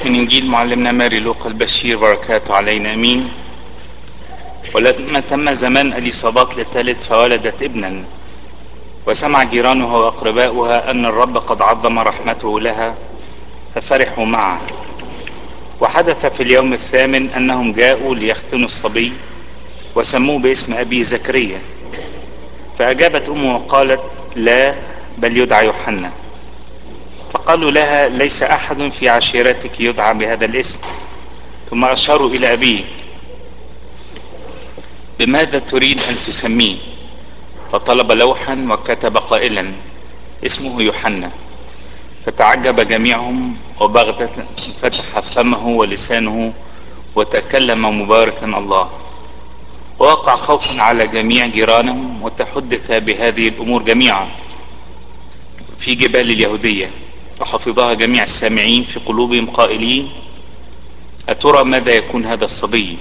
من إنجيل معلمنا ماري لوقا البشير بركاته علينا أمين ولما تم زمان اليصابات للثالث فولدت ابنا وسمع جيرانها وأقرباؤها أن الرب قد عظم رحمته لها ففرحوا معه وحدث في اليوم الثامن أنهم جاءوا ليختنوا الصبي وسموه باسم أبي زكريا فأجابت أمه وقالت لا بل يدعى يوحنا فقالوا لها ليس أحد في عشيرتك يدعى بهذا الاسم ثم أشاروا إلى أبيه بماذا تريد أن تسميه فطلب لوحا وكتب قائلا اسمه يوحنا فتعجب جميعهم وبغتة فتح فمه ولسانه وتكلم مباركا الله ووقع خوف على جميع جيرانهم وتحدث بهذه الأمور جميعا في جبال اليهودية وحفظها جميع السامعين في قلوبهم قائلين أترى ماذا يكون هذا الصبي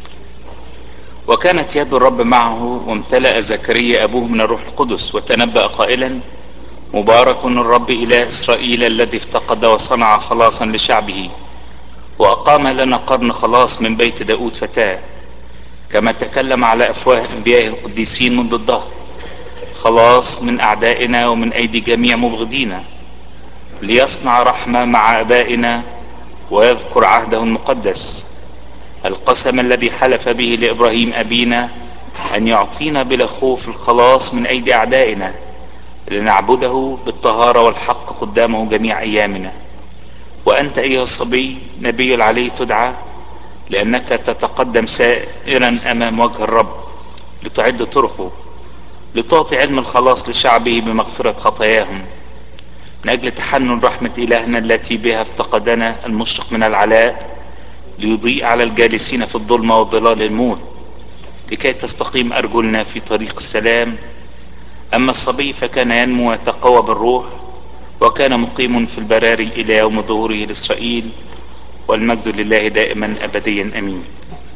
وكانت يد الرب معه وامتلأ زكريا أبوه من الروح القدس وتنبأ قائلا مبارك الرب إلى إسرائيل الذي افتقد وصنع خلاصا لشعبه وأقام لنا قرن خلاص من بيت داود فتاه كما تكلم على أفواه أنبيائه القديسين منذ الظهر خلاص من أعدائنا ومن أيدي جميع مبغضينا ليصنع رحمة مع أبائنا ويذكر عهده المقدس القسم الذي حلف به لإبراهيم أبينا أن يعطينا بلا خوف الخلاص من أيدي أعدائنا لنعبده بالطهارة والحق قدامه جميع أيامنا وأنت أيها الصبي نبي العلي تدعى لأنك تتقدم سائرا أمام وجه الرب لتعد طرقه لتعطي علم الخلاص لشعبه بمغفرة خطاياهم من أجل تحنن رحمة إلهنا التي بها افتقدنا المشرق من العلاء ليضيء على الجالسين في الظلمة وظلال الموت لكي تستقيم أرجلنا في طريق السلام أما الصبي فكان ينمو ويتقوى بالروح وكان مقيم في البراري إلى يوم ظهوره لإسرائيل والمجد لله دائما أبديا أمين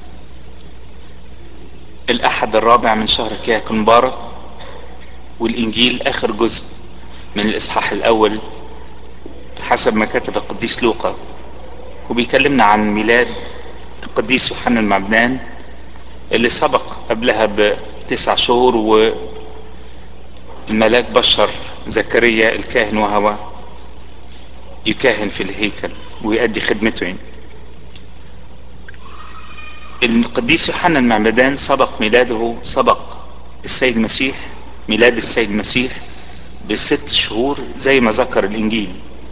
الأحد الرابع من شهر كياك المبارك والإنجيل آخر جزء من الإصحاح الأول حسب ما كتب القديس لوقا وبيكلمنا عن ميلاد القديس يوحنا المعمدان اللي سبق قبلها بتسع شهور والملاك بشر زكريا الكاهن وهو يكاهن في الهيكل ويؤدي خدمته يعني. القديس يوحنا المعمدان سبق ميلاده سبق السيد المسيح ميلاد السيد المسيح بالست شهور زي ما ذكر الانجيل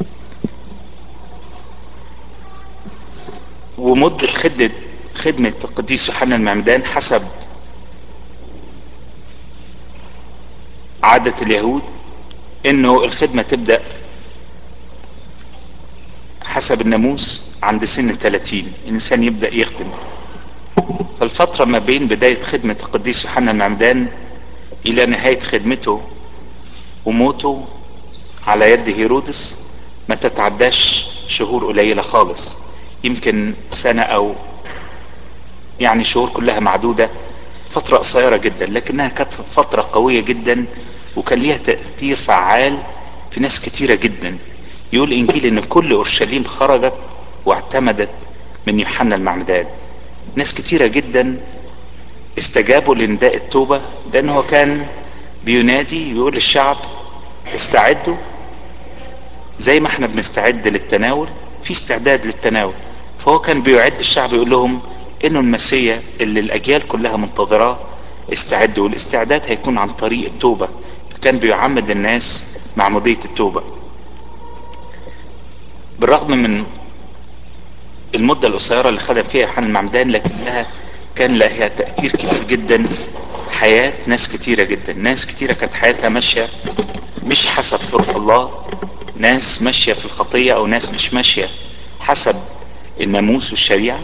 ومدة خدمة خدمة القديس يوحنا المعمدان حسب عادة اليهود انه الخدمة تبدأ حسب الناموس عند سن الثلاثين الانسان يبدأ يخدم فالفترة ما بين بداية خدمة القديس يوحنا المعمدان الى نهاية خدمته وموته على يد هيرودس ما تتعداش شهور قليلة خالص يمكن سنة او يعني شهور كلها معدودة فترة قصيرة جدا لكنها كانت فترة قوية جدا وكان ليها تأثير فعال في ناس كتيرة جدا يقول الانجيل ان كل اورشليم خرجت واعتمدت من يوحنا المعمدان ناس كتيرة جدا استجابوا لنداء التوبة لان هو كان بينادي بيقول للشعب استعدوا زي ما احنا بنستعد للتناول في استعداد للتناول فهو كان بيعد الشعب يقول لهم انه المسيا اللي الاجيال كلها منتظراه استعدوا والاستعداد هيكون عن طريق التوبة فكان بيعمد الناس معمودية التوبة بالرغم من المدة القصيرة اللي خدم فيها يوحنا المعمدان لكنها كان لها تأثير كبير جدا حياة ناس كتيرة جدا ناس كتيرة كانت حياتها ماشية مش حسب طرق الله ناس ماشية في الخطية او ناس مش ماشية حسب الناموس والشريعة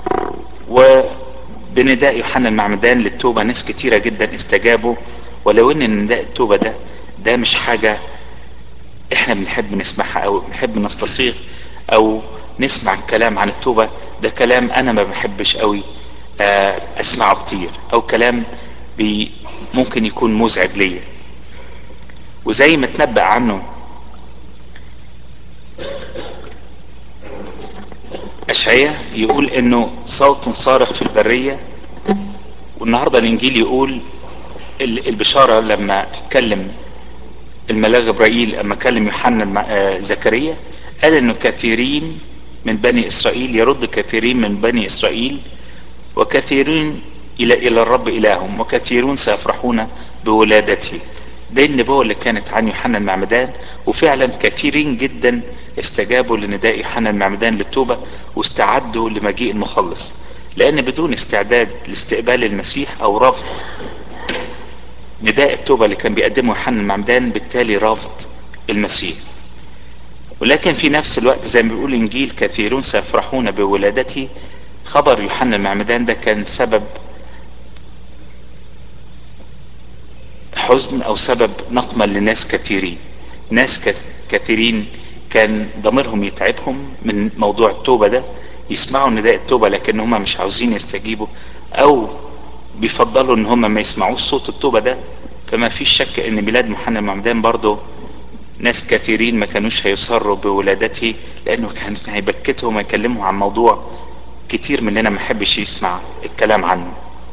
وبنداء يوحنا المعمدان للتوبة ناس كتيرة جدا استجابوا ولو ان نداء التوبة ده ده مش حاجة احنا بنحب نسمعها او بنحب نستصيغ او نسمع الكلام عن التوبة ده كلام انا ما بحبش قوي اسمعه كتير او كلام بي ممكن يكون مزعج ليا وزي ما تنبأ عنه اشعياء يقول انه صوت صارخ في البريه والنهارده الانجيل يقول البشاره لما اتكلم الملاك جبرائيل لما كلم يوحنا زكريا قال انه كثيرين من بني اسرائيل يرد كثيرين من بني اسرائيل وكثيرين الى الى الرب الههم وكثيرون سيفرحون بولادته دي النبوة اللي كانت عن يوحنا المعمدان وفعلا كثيرين جدا استجابوا لنداء يوحنا المعمدان للتوبة واستعدوا لمجيء المخلص لان بدون استعداد لاستقبال المسيح او رفض نداء التوبة اللي كان بيقدمه يوحنا المعمدان بالتالي رفض المسيح ولكن في نفس الوقت زي ما بيقول الانجيل كثيرون سيفرحون بولادته خبر يوحنا المعمدان ده كان سبب حزن او سبب نقمة لناس كثيرين ناس كثيرين كان ضميرهم يتعبهم من موضوع التوبة ده يسمعوا نداء التوبة لكن هم مش عاوزين يستجيبوا او بيفضلوا ان هم ما يسمعوش صوت التوبة ده فما فيش شك ان ميلاد محمد معمدان برضه ناس كثيرين ما كانوش هيصروا بولادته لانه كان هيبكتهم ويكلمهم عن موضوع كتير مننا ما يحبش يسمع الكلام عنه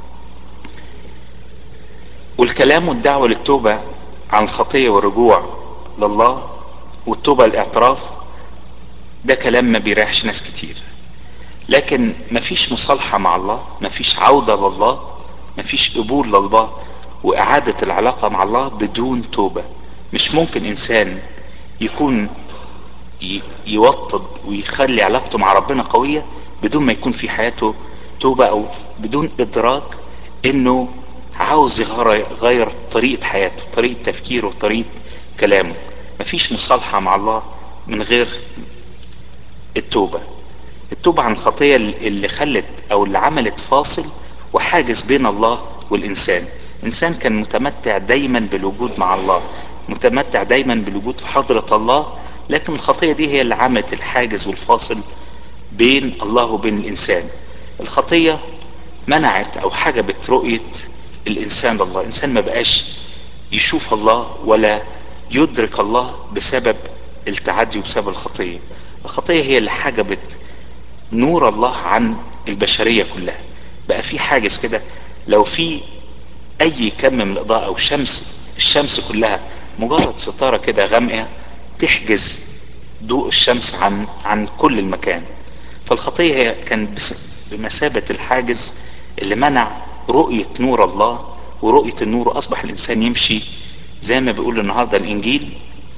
والكلام والدعوة للتوبة عن الخطية والرجوع لله والتوبة الاعتراف ده كلام ما بيريحش ناس كتير لكن مفيش مصالحة مع الله مفيش عودة لله مفيش قبول لله وإعادة العلاقة مع الله بدون توبة مش ممكن إنسان يكون يوطد ويخلي علاقته مع ربنا قوية بدون ما يكون في حياته توبة أو بدون إدراك إنه عاوز يغير طريقة حياته طريقة تفكيره طريقة كلامه مفيش مصالحة مع الله من غير التوبة التوبة عن الخطية اللي خلت او اللي عملت فاصل وحاجز بين الله والانسان انسان كان متمتع دايما بالوجود مع الله متمتع دايما بالوجود في حضرة الله لكن الخطية دي هي اللي عملت الحاجز والفاصل بين الله وبين الانسان الخطية منعت او حجبت رؤية الانسان لله الانسان ما بقاش يشوف الله ولا يدرك الله بسبب التعدي وبسبب الخطية الخطية هي اللي حجبت نور الله عن البشرية كلها بقى في حاجز كده لو في اي كم من الاضاءة او شمس الشمس كلها مجرد ستارة كده غامقة تحجز ضوء الشمس عن عن كل المكان فالخطية هي كان بمثابة الحاجز اللي منع رؤية نور الله ورؤية النور اصبح الانسان يمشي زي ما بيقول النهاردة الانجيل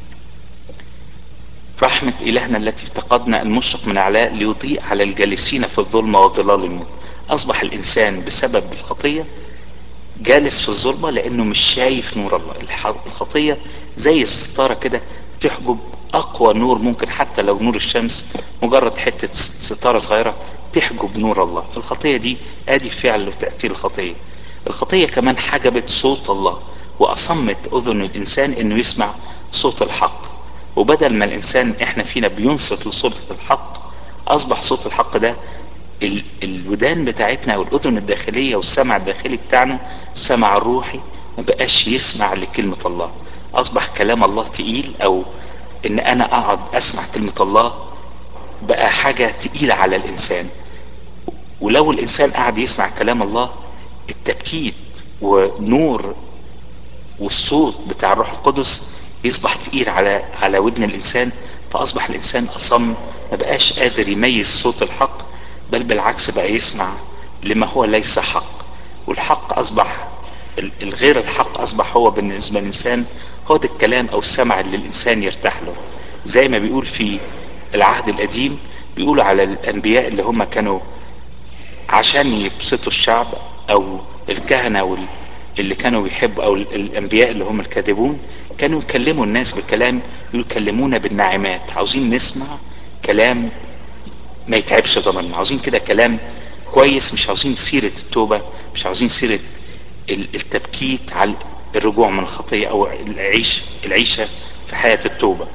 رحمة إلهنا التي افتقدنا المشرق من أعلاء ليضيء على الجالسين في الظلمة وظلال الموت أصبح الإنسان بسبب الخطية جالس في الظلمة لأنه مش شايف نور الله الخطية زي ستارة كده تحجب أقوى نور ممكن حتى لو نور الشمس مجرد حتة ستارة صغيرة تحجب نور الله الخطية دي آدي فعل وتأثير الخطية الخطية كمان حجبت صوت الله وأصمت أذن الإنسان إنه يسمع صوت الحق وبدل ما الانسان احنا فينا بينصت لصوت الحق اصبح صوت الحق ده ال الودان بتاعتنا او الاذن الداخليه والسمع الداخلي بتاعنا السمع الروحي ما بقاش يسمع لكلمه الله اصبح كلام الله تقيل او ان انا اقعد اسمع كلمه الله بقى حاجه تقيله على الانسان ولو الانسان قعد يسمع كلام الله التبكيت ونور والصوت بتاع الروح القدس يصبح تقيل على على ودن الانسان فاصبح الانسان اصم ما بقاش قادر يميز صوت الحق بل بالعكس بقى يسمع لما هو ليس حق والحق اصبح الغير الحق اصبح هو بالنسبه للانسان هو ده الكلام او السمع اللي الانسان يرتاح له زي ما بيقول في العهد القديم بيقولوا على الانبياء اللي هم كانوا عشان يبسطوا الشعب او الكهنه وال اللي كانوا بيحبوا او الانبياء اللي هم الكاذبون كانوا يكلموا الناس بكلام يكلمونا بالناعمات عاوزين نسمع كلام ما يتعبش ضميرنا عاوزين كده كلام كويس مش عاوزين سيرة التوبة مش عاوزين سيرة التبكيت على الرجوع من الخطية او العيش العيشة في حياة التوبة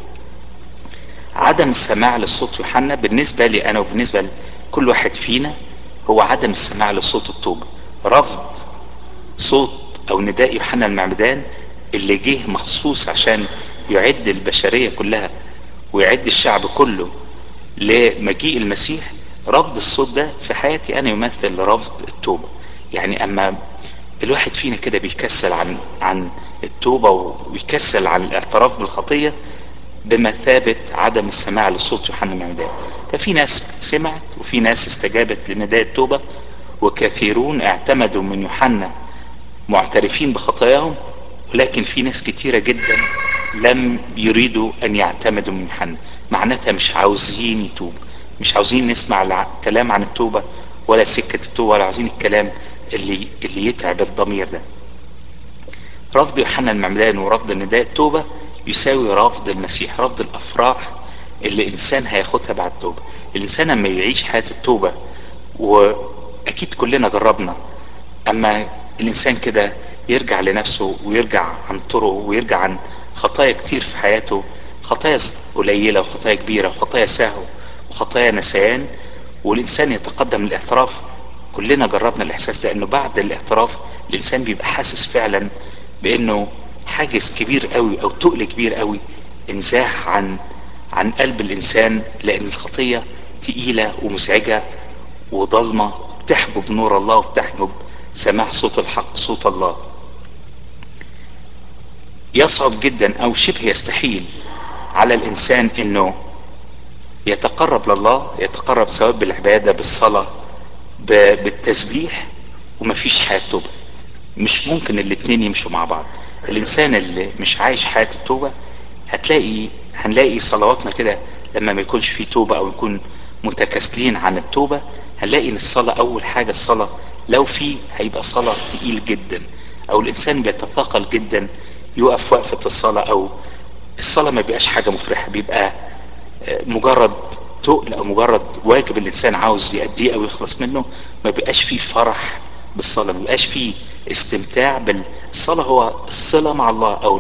عدم السماع لصوت يوحنا بالنسبة لي انا وبالنسبة لكل واحد فينا هو عدم السماع لصوت التوبة رفض صوت او نداء يوحنا المعمدان اللي جه مخصوص عشان يعد البشرية كلها ويعد الشعب كله لمجيء المسيح رفض الصوت ده في حياتي انا يمثل رفض التوبة يعني اما الواحد فينا كده بيكسل عن عن التوبة ويكسل عن الاعتراف بالخطية بمثابة عدم السماع لصوت يوحنا المعمدان ففي ناس سمعت وفي ناس استجابت لنداء التوبة وكثيرون اعتمدوا من يوحنا معترفين بخطاياهم ولكن في ناس كتيرة جدا لم يريدوا ان يعتمدوا من يوحنا معناتها مش عاوزين يتوب مش عاوزين نسمع كلام عن التوبة ولا سكة التوبة ولا عاوزين الكلام اللي اللي يتعب الضمير ده رفض يوحنا المعمدان ورفض النداء التوبة يساوي رفض المسيح رفض الافراح اللي الانسان هياخدها بعد التوبة الانسان لما يعيش حياة التوبة واكيد كلنا جربنا اما الانسان كده يرجع لنفسه ويرجع عن طرقه ويرجع عن خطايا كتير في حياته خطايا قليلة وخطايا كبيرة وخطايا سهو وخطايا نسيان والانسان يتقدم للاعتراف كلنا جربنا الاحساس ده انه بعد الاعتراف الانسان بيبقى حاسس فعلا بانه حاجز كبير قوي او تقل كبير قوي انزاح عن عن قلب الانسان لان الخطيه تقيله ومزعجه وضلمه بتحجب نور الله وبتحجب سماع صوت الحق صوت الله يصعب جدا او شبه يستحيل على الانسان انه يتقرب لله يتقرب سواء بالعباده بالصلاه بالتسبيح ومفيش حياه توبه مش ممكن الاتنين يمشوا مع بعض الانسان اللي مش عايش حياه التوبه هتلاقي هنلاقي صلواتنا كده لما ما يكونش في توبه او يكون متكاسلين عن التوبه هنلاقي ان الصلاه اول حاجه الصلاه لو في هيبقى صلاه تقيل جدا او الانسان بيتثاقل جدا يقف وقفه الصلاه او الصلاه ما بيبقاش حاجه مفرحه بيبقى مجرد تقل او مجرد واجب الانسان عاوز يأديه او يخلص منه ما بيبقاش فيه فرح بالصلاه ما بيبقاش فيه استمتاع بالصلاه هو الصله مع الله او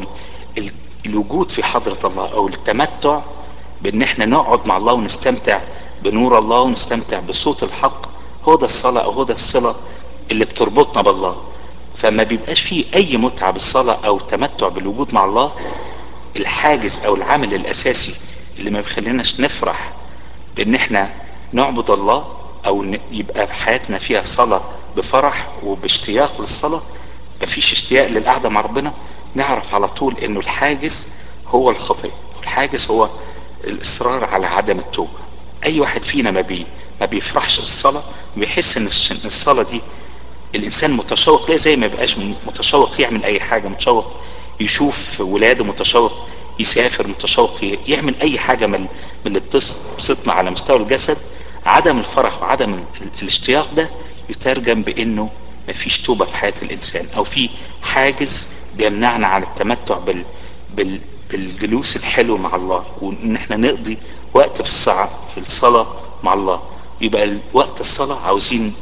الوجود في حضره الله او التمتع بان احنا نقعد مع الله ونستمتع بنور الله ونستمتع بصوت الحق هو ده الصلاه او هو ده الصله اللي بتربطنا بالله فما بيبقاش فيه اي متعه بالصلاه او تمتع بالوجود مع الله الحاجز او العامل الاساسي اللي ما بيخليناش نفرح بان احنا نعبد الله او يبقى في حياتنا فيها صلاة بفرح وباشتياق للصلاة مفيش اشتياق للقعدة مع ربنا نعرف على طول انه الحاجز هو الخطية الحاجز هو الاصرار على عدم التوبة اي واحد فينا ما بي ما بيفرحش بالصلاة بيحس ان الصلاة دي الانسان متشوق ليه زي ما بيبقاش متشوق يعمل اي حاجة متشوق يشوف ولاده متشوق يسافر متشوق يعمل اي حاجه من من اللي بتبسطنا على مستوى الجسد عدم الفرح وعدم الاشتياق ده يترجم بانه مفيش توبه في حياه الانسان او في حاجز بيمنعنا عن التمتع بال, بال بالجلوس الحلو مع الله وان احنا نقضي وقت في الساعه في الصلاه مع الله يبقى وقت الصلاه عاوزين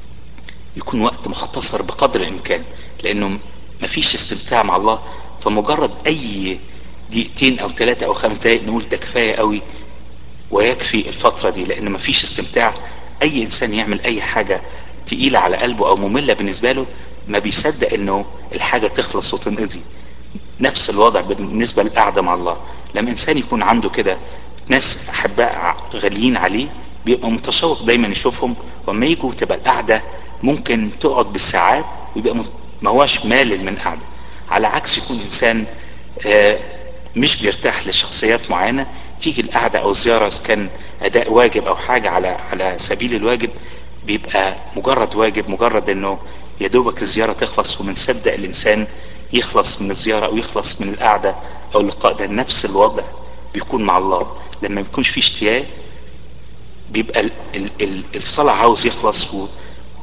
يكون وقت مختصر بقدر الامكان لانه مفيش استمتاع مع الله فمجرد اي دقيقتين او ثلاثة او خمس دقايق نقول ده كفاية قوي ويكفي الفترة دي لان مفيش استمتاع اي انسان يعمل اي حاجة تقيلة على قلبه او مملة بالنسبة له ما بيصدق انه الحاجة تخلص وتنقضي نفس الوضع بالنسبة للقعدة مع الله لما انسان يكون عنده كده ناس احباء غاليين عليه بيبقى متشوق دايما يشوفهم واما يجوا تبقى القعدة ممكن تقعد بالساعات ويبقى ما هواش مالل من قعدة على عكس يكون انسان آه مش بيرتاح لشخصيات معينة تيجي القعدة او الزيارة اذا كان اداء واجب او حاجة على على سبيل الواجب بيبقى مجرد واجب مجرد انه يا دوبك الزيارة تخلص ومنصدق الانسان يخلص من الزيارة او يخلص من القعدة او اللقاء ده نفس الوضع بيكون مع الله لما بيكونش فيه اشتياق بيبقى ال ال ال الصلاة عاوز يخلص و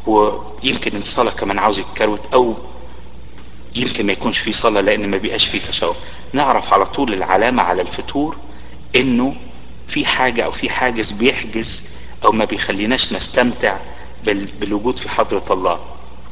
ويمكن الصلاة كمان عاوز يتكروت او يمكن ما يكونش فيه صلاة لان ما بيبقاش فيه تشوق نعرف على طول العلامة على الفتور انه في حاجة او في حاجز بيحجز او ما بيخليناش نستمتع بالوجود في حضرة الله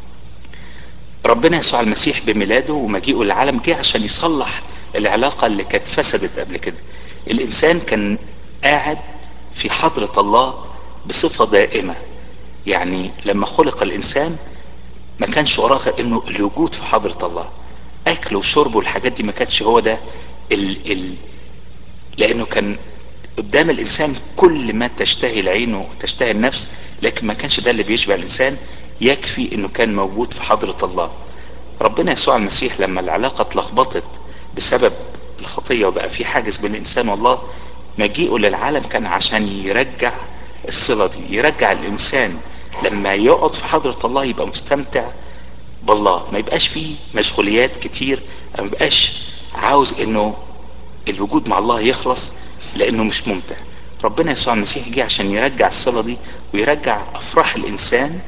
ربنا يسوع المسيح بميلاده ومجيئه للعالم جه عشان يصلح العلاقة اللي كانت فسدت قبل كده الانسان كان قاعد في حضرة الله بصفة دائمة يعني لما خلق الانسان ما كانش وراه غير انه الوجود في حضرة الله اكل وشرب والحاجات دي ما كانش هو ده ال ال لانه كان قدام الانسان كل ما تشتهي العين وتشتهي النفس لكن ما كانش ده اللي بيشبع الانسان يكفي انه كان موجود في حضرة الله ربنا يسوع المسيح لما العلاقة اتلخبطت بسبب الخطية وبقى في حاجز بين الانسان والله مجيئه للعالم كان عشان يرجع الصلة دي يرجع الانسان لما يقعد في حضرة الله يبقى مستمتع بالله ما يبقاش فيه مشغوليات كتير ما يبقاش عاوز انه الوجود مع الله يخلص لانه مش ممتع ربنا يسوع المسيح جه عشان يرجع الصلة دي ويرجع افراح الانسان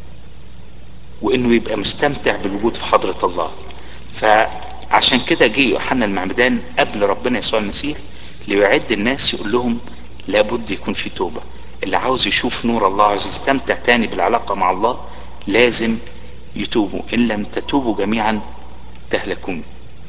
وانه يبقى مستمتع بالوجود في حضرة الله فعشان كده جه يوحنا المعمدان قبل ربنا يسوع المسيح ليعد الناس يقول لهم لابد يكون في توبة اللي عاوز يشوف نور الله عاوز يستمتع تاني بالعلاقة مع الله لازم يتوبوا ان لم تتوبوا جميعا تهلكون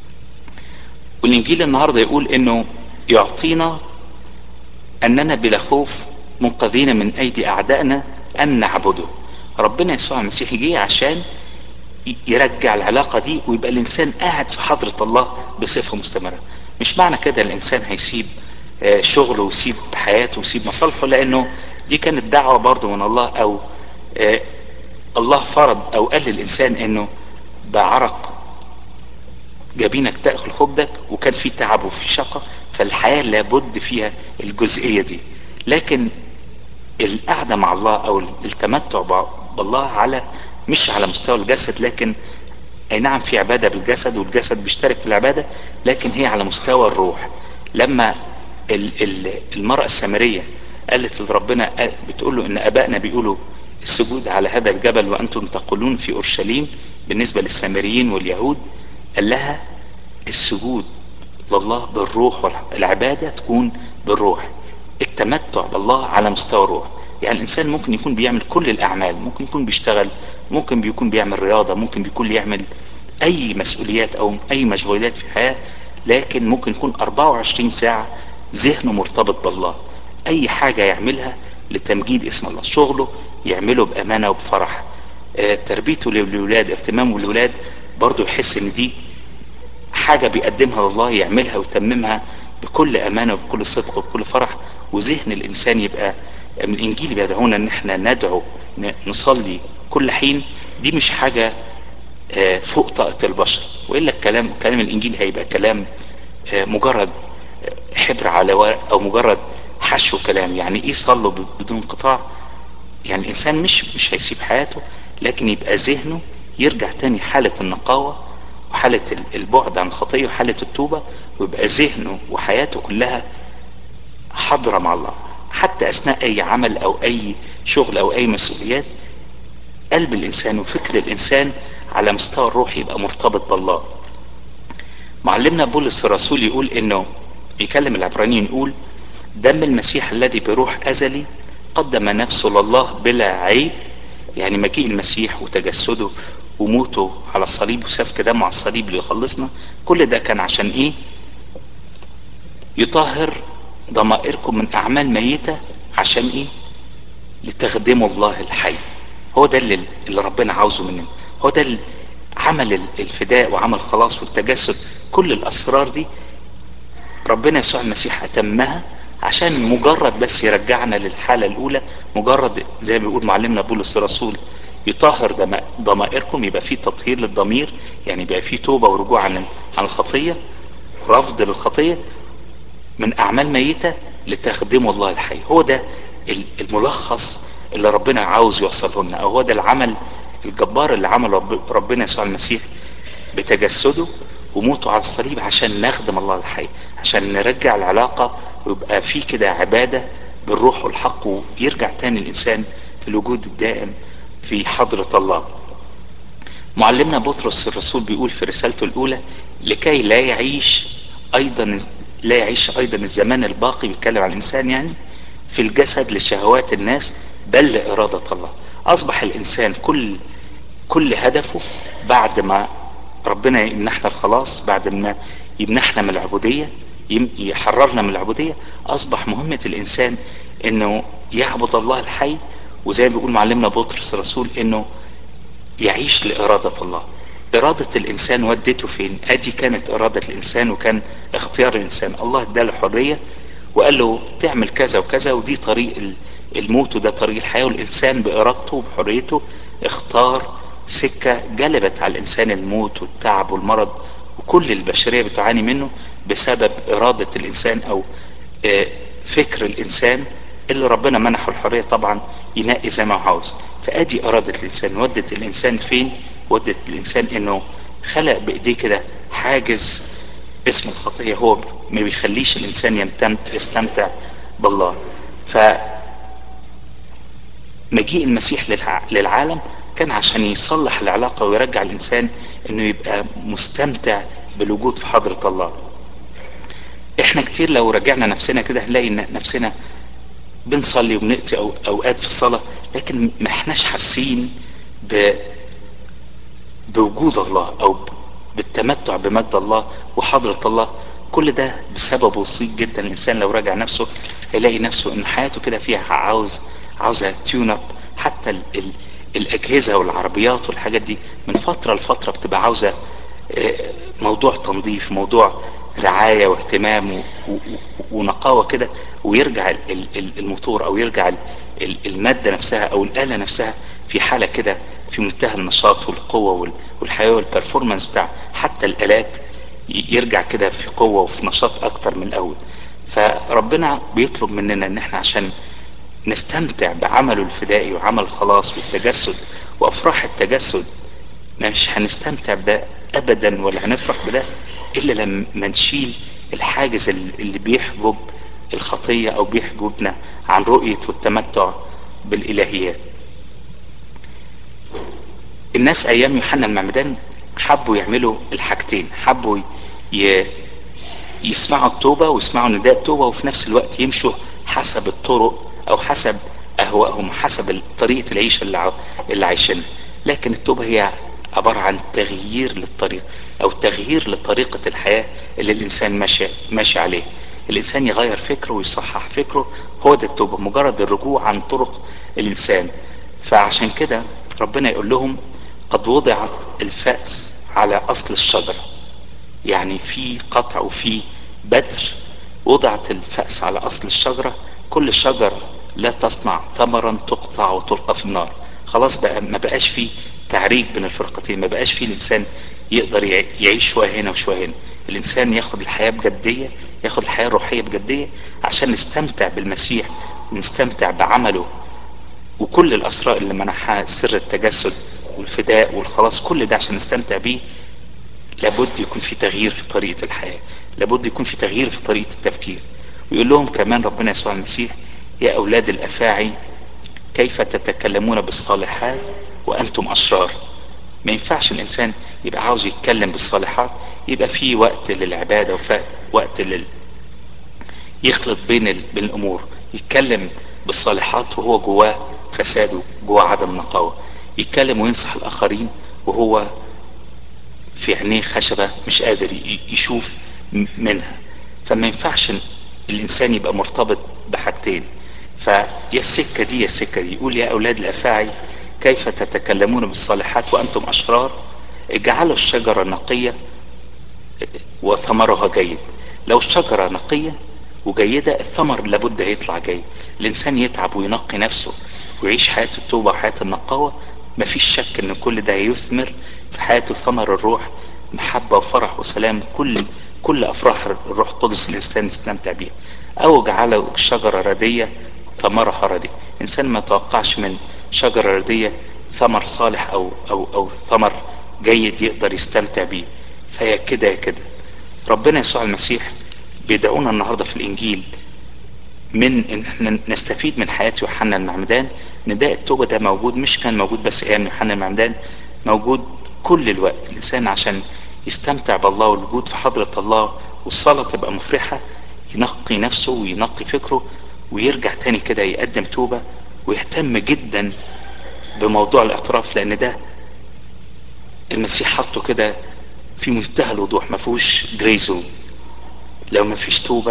والانجيل النهارده يقول انه يعطينا اننا بلا خوف منقذين من ايدي اعدائنا ان نعبده ربنا يسوع المسيح جه عشان يرجع العلاقة دي ويبقى الانسان قاعد في حضرة الله بصفة مستمرة مش معنى كده الانسان هيسيب شغله ويسيب حياته ويسيب مصالحه لانه دي كانت دعوة برضو من الله او الله فرض او قال للانسان انه بعرق جبينك تاكل خبزك وكان في تعب وفي شقة فالحياة لابد فيها الجزئية دي لكن القعدة مع الله او التمتع بالله على مش على مستوى الجسد لكن اي نعم في عبادة بالجسد والجسد بيشترك في العبادة لكن هي على مستوى الروح لما المرأة السامرية قالت لربنا بتقول له ان ابائنا بيقولوا السجود على هذا الجبل وانتم تقولون في اورشليم بالنسبة للسامريين واليهود قال لها السجود لله بالروح والعبادة تكون بالروح التمتع بالله على مستوى الروح يعني الانسان ممكن يكون بيعمل كل الاعمال ممكن يكون بيشتغل ممكن بيكون بيعمل رياضة ممكن بيكون يعمل اي مسؤوليات او اي مشغوليات في الحياة لكن ممكن يكون 24 ساعة ذهنه مرتبط بالله اي حاجة يعملها لتمجيد اسم الله شغله يعمله بامانة وبفرح آه تربيته للولاد اهتمامه بالولاد برضه يحس ان دي حاجة بيقدمها لله يعملها ويتممها بكل امانة وبكل صدق وبكل فرح وذهن الانسان يبقى من الانجيل بيدعونا ان احنا ندعو نصلي كل حين دي مش حاجة آه فوق طاقة البشر والا الكلام كلام الانجيل هيبقى كلام آه مجرد حبر على ورق او مجرد حشو كلام يعني ايه صلوا بدون انقطاع يعني الانسان مش مش هيسيب حياته لكن يبقى ذهنه يرجع تاني حالة النقاوة وحالة البعد عن الخطية وحالة التوبة ويبقى ذهنه وحياته كلها حاضرة مع الله حتى اثناء اي عمل او اي شغل او اي مسؤوليات قلب الانسان وفكر الانسان على مستوى الروح يبقى مرتبط بالله معلمنا بولس الرسول يقول انه يكلم العبرانيين يقول دم المسيح الذي بروح ازلي قدم نفسه لله بلا عيب يعني مجيء المسيح وتجسده وموته على الصليب وسفك دمه على الصليب ليخلصنا كل ده كان عشان ايه يطهر ضمائركم من اعمال ميتة عشان ايه لتخدموا الله الحي هو ده اللي, اللي ربنا عاوزه مننا هو ده عمل الفداء وعمل خلاص والتجسد كل الاسرار دي ربنا يسوع المسيح اتمها عشان مجرد بس يرجعنا للحالة الاولى مجرد زي ما بيقول معلمنا بولس الرسول يطهر ضمائركم يبقى فيه تطهير للضمير يعني يبقى فيه توبة ورجوع عن عن الخطية رفض للخطية من اعمال ميتة لتخدموا الله الحي هو ده الملخص اللي ربنا عاوز يوصله لنا او هو ده العمل الجبار اللي عمله ربنا يسوع المسيح بتجسده وموته على الصليب عشان نخدم الله الحي عشان نرجع العلاقة ويبقى في كده عبادة بالروح والحق ويرجع تاني الانسان في الوجود الدائم في حضرة الله معلمنا بطرس الرسول بيقول في رسالته الاولى لكي لا يعيش ايضا لا يعيش ايضا الزمان الباقي بيتكلم عن الانسان يعني في الجسد لشهوات الناس بل لارادة الله اصبح الانسان كل كل هدفه بعد ما ربنا يمنحنا الخلاص بعد ما يمنحنا من العبودية يحررنا من العبودية اصبح مهمة الانسان انه يعبد الله الحي وزي ما بيقول معلمنا بطرس الرسول انه يعيش لارادة الله ارادة الانسان ودته فين ادي كانت ارادة الانسان وكان اختيار الانسان الله اداله حرية وقال له تعمل كذا وكذا ودي طريق الموت وده طريق الحياة والإنسان بإرادته وبحريته اختار سكة جلبت على الإنسان الموت والتعب والمرض وكل البشرية بتعاني منه بسبب إرادة الإنسان أو فكر الإنسان اللي ربنا منحه الحرية طبعا ينقي زي ما هو عاوز فأدي إرادة الإنسان ودت الإنسان فين ودت الإنسان إنه خلق بإيديه كده حاجز اسم الخطية هو ما بيخليش الإنسان يستمتع بالله ف مجيء المسيح للعالم كان عشان يصلح العلاقة ويرجع الإنسان إنه يبقى مستمتع بالوجود في حضرة الله احنا كتير لو رجعنا نفسنا كده هنلاقي نفسنا بنصلي وبنقضي أو اوقات في الصلاة لكن ما احناش حاسين ب بوجود الله او بالتمتع بمجد الله وحضرة الله كل ده بسبب بسيط جدا الانسان لو راجع نفسه هيلاقي نفسه ان حياته كده فيها عاوز عاوزة تيون اب حتى ال ال الاجهزة والعربيات والحاجات دي من فترة لفترة بتبقى عاوزة موضوع تنظيف موضوع رعاية واهتمام ونقاوة كده ويرجع الموتور او يرجع المادة نفسها او الآلة نفسها في حالة كده في منتهى النشاط والقوة والحياة والبرفورمانس بتاع حتى الآلات يرجع كده في قوة وفي نشاط اكتر من الاول فربنا بيطلب مننا ان احنا عشان نستمتع بعمله الفدائي وعمل الخلاص والتجسد وافراح التجسد مش هنستمتع بده ابدا ولا هنفرح بده الا لما نشيل الحاجز اللي بيحجب الخطية او بيحجبنا عن رؤية والتمتع بالالهيات الناس ايام يوحنا المعمدان حبوا يعملوا الحاجتين حبوا ي... يسمعوا التوبة ويسمعوا نداء التوبة وفي نفس الوقت يمشوا حسب الطرق او حسب اهوائهم حسب طريقة العيشة اللي, ع... اللي عايشينها لكن التوبة هي عبارة عن تغيير للطريق او تغيير لطريقة الحياة اللي الانسان ماشي ماشي عليه الانسان يغير فكره ويصحح فكره هو ده التوبة مجرد الرجوع عن طرق الانسان فعشان كده ربنا يقول لهم قد وضعت الفأس على اصل الشجرة يعني في قطع وفي بذر وضعت الفأس على اصل الشجرة كل شجرة لا تصنع ثمرا تقطع وتلقى في النار خلاص بقى ما بقاش فيه تعريج بين الفرقتين ما بقاش فيه الانسان يقدر يعيش شوية هنا وشوية هنا الانسان ياخد الحياة بجدية ياخد الحياة الروحية بجدية عشان نستمتع بالمسيح ونستمتع بعمله وكل الاسرار اللي منحها سر التجسد والفداء والخلاص كل ده عشان نستمتع بيه لابد يكون في تغيير في طريقة الحياة لابد يكون في تغيير في طريقة التفكير ويقول لهم كمان ربنا يسوع المسيح يا أولاد الأفاعي كيف تتكلمون بالصالحات وأنتم أشرار ما ينفعش الإنسان يبقى عاوز يتكلم بالصالحات يبقى في وقت للعبادة ووقت لل يخلط بين ال... بين الأمور يتكلم بالصالحات وهو جواه فساد وجواه عدم نقاوة يتكلم وينصح الآخرين وهو في عينيه خشبة مش قادر يشوف منها فما ينفعش الإنسان يبقى مرتبط بحاجتين فيا السكة دي يا السكة دي يقول يا أولاد الأفاعي كيف تتكلمون بالصالحات وأنتم أشرار اجعلوا الشجرة نقية وثمرها جيد لو الشجرة نقية وجيدة الثمر لابد هيطلع جيد الإنسان يتعب وينقي نفسه ويعيش حياة التوبة وحياة النقاوة مفيش شك ان كل ده يثمر في حياته ثمر الروح محبة وفرح وسلام كل كل افراح الروح القدس الانسان يستمتع بيها او جعله شجرة ردية ثمرها ردي انسان ما توقعش من شجرة ردية ثمر صالح او او او ثمر جيد يقدر يستمتع بيه فهي كده يا كده ربنا يسوع المسيح بيدعونا النهاردة في الانجيل من ان احنا نستفيد من حياة يوحنا المعمدان نداء التوبة ده موجود مش كان موجود بس ايام يوحنا المعمدان موجود كل الوقت الانسان عشان يستمتع بالله والوجود في حضرة الله والصلاة تبقى مفرحة ينقي نفسه وينقي فكره ويرجع تاني كده يقدم توبة ويهتم جدا بموضوع الاعتراف لان ده المسيح حطه كده في منتهى الوضوح ما فيهوش جريزو لو ما فيش توبة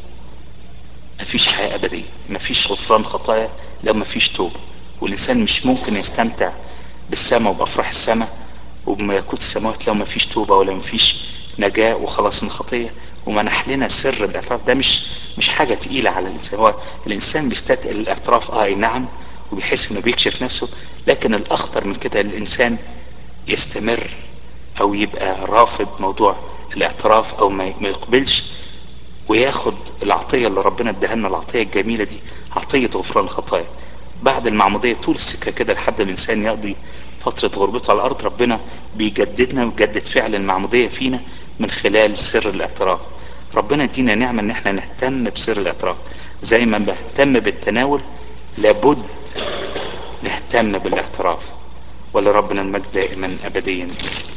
ما فيش حياة أبدية ما فيش غفران خطايا لو ما فيش توبة والإنسان مش ممكن يستمتع بالسماء وبأفراح السماء وبملكوت السماوات لو ما فيش توبة ولا ما فيش نجاة وخلاص من الخطية ومنح لنا سر الاعتراف ده مش مش حاجة تقيلة على الانسان هو الانسان بيستثقل الاعتراف اه اي نعم وبيحس انه بيكشف نفسه لكن الاخطر من كده الانسان يستمر او يبقى رافض موضوع الاعتراف او ما يقبلش وياخد العطية اللي ربنا اداها لنا العطية الجميلة دي عطية غفران الخطايا بعد المعمودية طول السكة كده لحد الانسان يقضي فترة غربته على الارض ربنا بيجددنا ويجدد فعل المعمودية فينا من خلال سر الاعتراف ربنا يدينا نعمة ان احنا نهتم بسر الاعتراف زي ما بهتم بالتناول لابد نهتم بالاعتراف ولربنا المجد دائما ابديا